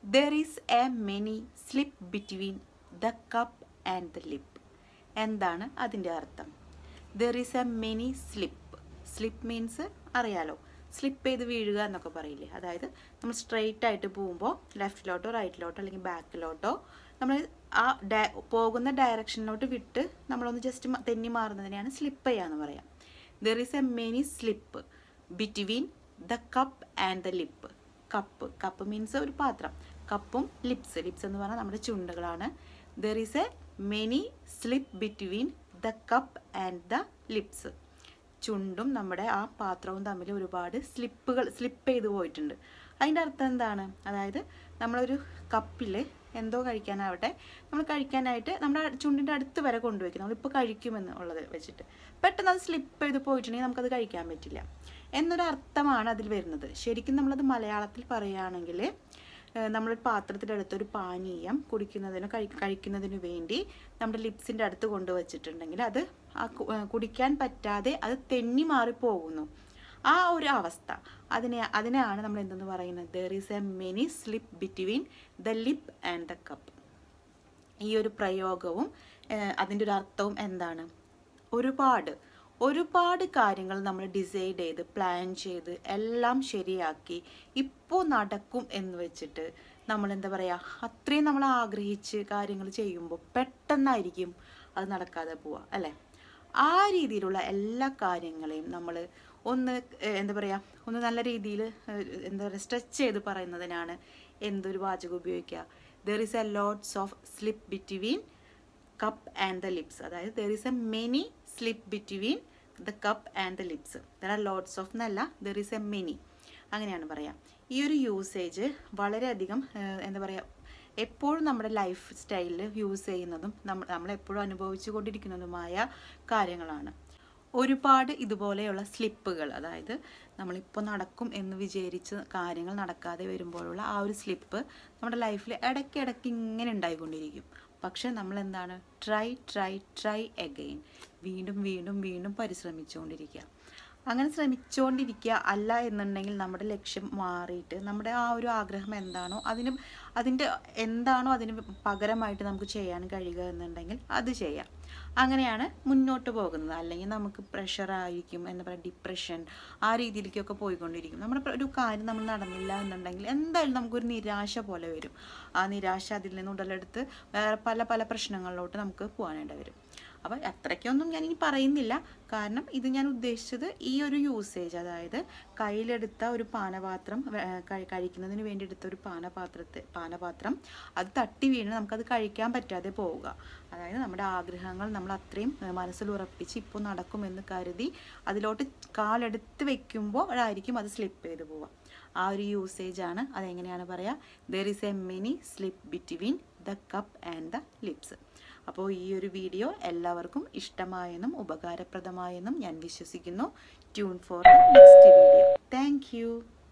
there is a many slip between the cup and the lip എന്താണ് അതിൻ്റെ അർത്ഥം there is a many slip slip means അറിയാലോ slip ചെയ്ത് വീഴുക എന്നൊക്കെ പറയില്ലേ അതായത് നമ്മൾ സ്ട്രെയിറ്റ് ആയിട്ട് പോകുമ്പോൾ ലെഫ്റ്റിലോട്ടോ റൈറ്റിലോട്ടോ അല്ലെങ്കിൽ ബാക്കിലോട്ടോ നമ്മൾ ആ ഡയ പോകുന്ന ഡയറക്ഷനിലോട്ട് വിട്ട് നമ്മളൊന്ന് ജസ്റ്റ് തെന്നി മാറുന്നതിനെയാണ് സ്ലിപ്പ് ചെയ്യാന്ന് പറയാം there is a many slip between the cup and the lip cup cup means ഒരു പാത്രം കപ്പും ലിപ്സ് ലിപ്സ് എന്ന് പറഞ്ഞാൽ നമ്മുടെ ചുണ്ടുകളാണ് there is a many slip between the cup and the lips ചുണ്ടും നമ്മുടെ ആ പാത്രവും തമ്മിൽ ഒരുപാട് സ്ലിപ്പുകൾ സ്ലിപ്പ് ചെയ്ത് പോയിട്ടുണ്ട് അതിൻ്റെ അർത്ഥം എന്താണ് അതായത് നമ്മളൊരു കപ്പിൽ എന്തോ കഴിക്കാനാവട്ടെ നമ്മൾ കഴിക്കാനായിട്ട് നമ്മുടെ ചുണ്ടിൻ്റെ അടുത്ത് വരെ കൊണ്ടുവയ്ക്കും നമ്മളിപ്പോൾ കഴിക്കുമെന്ന് ഉള്ളത് വെച്ചിട്ട് പെട്ടെന്ന് അത് സ്ലിപ്പ് ചെയ്ത് പോയിട്ടുണ്ടെങ്കിൽ നമുക്കത് കഴിക്കാൻ പറ്റില്ല എന്നൊരു അർത്ഥമാണ് അതിൽ വരുന്നത് ശരിക്കും നമ്മളത് മലയാളത്തിൽ പറയുകയാണെങ്കിൽ നമ്മളൊരു പാത്രത്തിൻ്റെ അടുത്ത് ഒരു പാനീയം കുടിക്കുന്നതിനോ കഴി കഴിക്കുന്നതിനു വേണ്ടി നമ്മുടെ ലിപ്സിൻ്റെ അടുത്ത് കൊണ്ടുവച്ചിട്ടുണ്ടെങ്കിൽ അത് ആ കു- ഏ, കുടിക്കാൻ പറ്റാതെ അത് തെന്നി മാറി പോകുന്നു ആ ഒരു അവസ്ഥ അതിനെ അതിനെയാണ് നമ്മൾ എന്തെന്ന് പറയുന്നത് there is a many slip between the lip and the cup ഈ ഒരു പ്രയോഗവും ഏഹ്, അതിൻ്റെ ഒരു അർത്ഥവും എന്താണ് ഒരുപാട് ഒരുപാട് കാര്യങ്ങൾ നമ്മൾ ഡിസൈഡ് ചെയ്ത് പ്ലാൻ ചെയ്ത് എല്ലാം ശരിയാക്കി ഇപ്പോൾ നടക്കും എന്ന് വെച്ചിട്ട് നമ്മൾ എന്താ പറയുക അത്രയും നമ്മൾ ആഗ്രഹിച്ച് കാര്യങ്ങൾ ചെയ്യുമ്പോൾ പെട്ടെന്നായിരിക്കും അത് നടക്കാതെ പോവുക അല്ലേ ആ രീതിയിലുള്ള എല്ലാ കാര്യങ്ങളെയും നമ്മൾ ഒന്ന് ഏഹ്, എന്താ പറയുക ഒന്ന് നല്ല രീതിയിൽ എന്താ പറയുക സ്ട്രെച്ച് ചെയ്ത് പറയുന്നതിനാണ് എന്തൊരു വാചകം ഉപയോഗിക്കുക there is a lots of slip between cup and the lips അതായത് there is a many slip between the cup and the lips there are lots of എന്നല്ല ദർ ഈസ് എ മെനി അങ്ങനെയാണ് പറയാം ഈ ഒരു യൂസേജ് വളരെയധികം ഏഹ്, എന്താ പറയുക എപ്പോഴും നമ്മുടെ ലൈഫ് സ്റ്റൈലിൽ യൂസ് ചെയ്യുന്നതും നമ്മൾ നമ്മളെപ്പോഴും അനുഭവിച്ചു കൊണ്ടിരിക്കുന്നതുമായ കാര്യങ്ങളാണ് ഒരുപാട് ഇതുപോലെയുള്ള സ്ലിപ്പുകൾ അതായത് നമ്മളിപ്പോൾ നടക്കും എന്ന് വിചാരിച്ച് കാര്യങ്ങൾ നടക്കാതെ വരുമ്പോഴുള്ള ആ ഒരു സ്ലിപ്പ് നമ്മുടെ ലൈഫിൽ ഇടയ്ക്കിടയ്ക്ക് ഇങ്ങനെ ഉണ്ടായിക്കൊണ്ടിരിക്കും പക്ഷെ നമ്മൾ എന്താണ് ട്രൈ ട്രൈ ട്രൈ അഗെയിൻ വീണ്ടും വീണ്ടും വീണ്ടും പരിശ്രമിച്ചുകൊണ്ടിരിക്കുക അങ്ങനെ ശ്രമിച്ചുകൊണ്ടിരിക്കുക അല്ല എന്നുണ്ടെങ്കിൽ നമ്മുടെ ലക്ഷ്യം മാറിയിട്ട് നമ്മുടെ ആ ഒരു ആഗ്രഹം എന്താണോ അതിന് അതിൻ്റെ എന്താണോ അതിന് പകരമായിട്ട് നമുക്ക് ചെയ്യാൻ കഴിയുക എന്നുണ്ടെങ്കിൽ അത് ചെയ്യാം അങ്ങനെയാണ് മുന്നോട്ട് പോകുന്നത് അല്ലെങ്കിൽ നമുക്ക് പ്രഷറായിരിക്കും എന്താ പറയുക ഡിപ്രഷൻ ആ രീതിയിലേക്കൊക്കെ പോയിക്കൊണ്ടിരിക്കും നമ്മുടെ പ്ര- ഒരു കാര്യം നമ്മൾ നടന്നില്ല എന്നുണ്ടെങ്കിൽ എന്തായാലും നമുക്കൊരു നിരാശ പോലെ വരും ആ നിരാശ അതിൽ നിന്ന് ഉടലെടുത്ത് വേറെ പല പല പ്രശ്നങ്ങളിലോട്ട് നമുക്ക് പോകാനായിട്ട് വരും അപ്പോൾ അത്രയ്ക്കൊന്നും ഞാൻ ഇനി പറയുന്നില്ല കാരണം ഇത് ഞാൻ ഉദ്ദേശിച്ചത് ഈ ഒരു യൂസേജ് അതായത് കയ്യിലെടുത്ത ഒരു പാനപാത്രം വേ- കഴി- കഴിക്കുന്നതിന് വേണ്ടി എടുത്ത ഒരു പാനപാത്രത്തെ പാനപാത്രം അത് തട്ടി വീണ് നമുക്കത് കഴിക്കാൻ പറ്റാതെ പോവുക അതായത് നമ്മുടെ ആഗ്രഹങ്ങൾ നമ്മൾ അത്രയും ഏഹ്, മനസ്സിൽ ഉറപ്പിച്ച് ഇപ്പോൾ നടക്കുമെന്ന് കരുതി അതിലോട്ട് കാലെടുത്ത് വെക്കുമ്പോൾ അത് സ്ലിപ്പ് ചെയ്ത് പോവുക ആ ഒരു യൂസേജ് ആണ് അതെങ്ങനെയാണ് പറയുക there is a many slip between the cup and the lips അപ്പോൾ ഈ ഒരു വീഡിയോ എല്ലാവർക്കും ഇഷ്ടമായെന്നും ഉപകാരപ്രദമായെന്നും ഞാൻ വിശ്വസിക്കുന്നു tune for the next video thank U